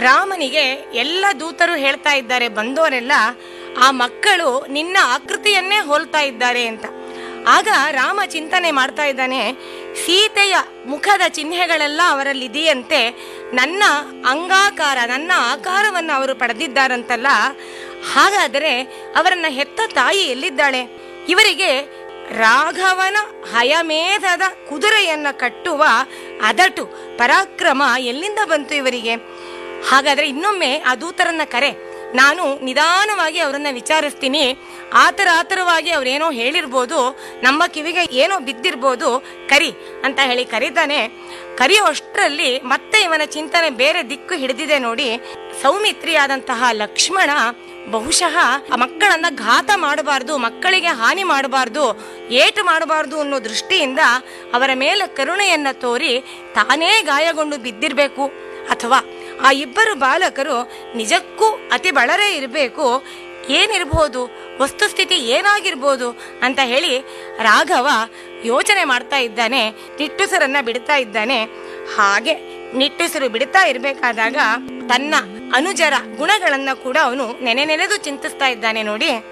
ರಾಮನಿಗೆ ಎಲ್ಲ ದೂತರು ಹೇಳ್ತಾ ಇದ್ದಾರೆ ಬಂದವರೆಲ್ಲ ಆ ಮಕ್ಕಳು ನಿನ್ನ ಆಕೃತಿಯನ್ನೇ ಹೋಲ್ತಾ ಇದ್ದಾರೆ ಅಂತ ಆಗ ರಾಮ ಚಿಂತನೆ ಮಾಡ್ತಾ ಇದ್ದಾನೆ ಸೀತೆಯ ಮುಖದ ಚಿಹ್ನೆಗಳೆಲ್ಲ ಅವರಲ್ಲಿ ಇದೆಯಂತೆ ನನ್ನ ಅಂಗಾಕಾರ ನನ್ನ ಆಕಾರವನ್ನು ಅವರು ಪಡೆದಿದ್ದಾರಂತಲ್ಲ ಹಾಗಾದರೆ ಅವರನ್ನ ಹೆತ್ತ ತಾಯಿ ಎಲ್ಲಿದ್ದಾಳೆ ಇವರಿಗೆ ರಾಘವನ ಹಯಮೇಧದ ಕುದುರೆಯನ್ನ ಕಟ್ಟುವ ಅದಟು ಪರಾಕ್ರಮ ಎಲ್ಲಿಂದ ಬಂತು ಇವರಿಗೆ ಹಾಗಾದ್ರೆ ಇನ್ನೊಮ್ಮೆ ಆ ದೂತರನ್ನ ಕರೆ ನಾನು ನಿಧಾನವಾಗಿ ಅವರನ್ನ ವಿಚಾರಿಸ್ತೀನಿ ಆತರ ಆತರವಾಗಿ ಅವ್ರೇನೋ ಹೇಳಿರ್ಬೋದು ನಮ್ಮ ಕಿವಿಗೆ ಏನೋ ಬಿದ್ದಿರ್ಬೋದು ಕರಿ ಅಂತ ಹೇಳಿ ಕರೀತಾನೆ ಕರೆಯೋ ಅಷ್ಟರಲ್ಲಿ ಮತ್ತೆ ಇವನ ಚಿಂತನೆ ಬೇರೆ ದಿಕ್ಕು ಹಿಡಿದಿದೆ ನೋಡಿ ಸೌಮಿತ್ರಿಯಾದಂತಹ ಲಕ್ಷ್ಮಣ ಬಹುಶಃ ಆ ಮಕ್ಕಳನ್ನ ಘಾತ ಮಾಡಬಾರ್ದು ಮಕ್ಕಳಿಗೆ ಹಾನಿ ಮಾಡಬಾರ್ದು ಏಟು ಮಾಡಬಾರ್ದು ಅನ್ನೋ ದೃಷ್ಟಿಯಿಂದ ಅವರ ಮೇಲೆ ಕರುಣೆಯನ್ನ ತೋರಿ ತಾನೇ ಗಾಯಗೊಂಡು ಬಿದ್ದಿರ್ಬೇಕು ಅಥವಾ ಆ ಇಬ್ಬರು ಬಾಲಕರು ನಿಜಕ್ಕೂ ಅತಿ ಬಳರೇ ಇರಬೇಕು ಏನಿರ್ಬೋದು ವಸ್ತುಸ್ಥಿತಿ ಏನಾಗಿರ್ಬೋದು ಅಂತ ಹೇಳಿ ರಾಘವ ಯೋಚನೆ ಮಾಡ್ತಾ ಇದ್ದಾನೆ ನಿಟ್ಟುಸರನ್ನ ಬಿಡ್ತಾ ಇದ್ದಾನೆ ಹಾಗೆ ನಿಟ್ಟುಸಿರು ಬಿಡ್ತಾ ಇರ್ಬೇಕಾದಾಗ ತನ್ನ ಅನುಜರ ಗುಣಗಳನ್ನ ಕೂಡ ಅವನು ನೆನೆ ನೆನೆದು ಚಿಂತಿಸ್ತಾ ಇದ್ದಾನೆ ನೋಡಿ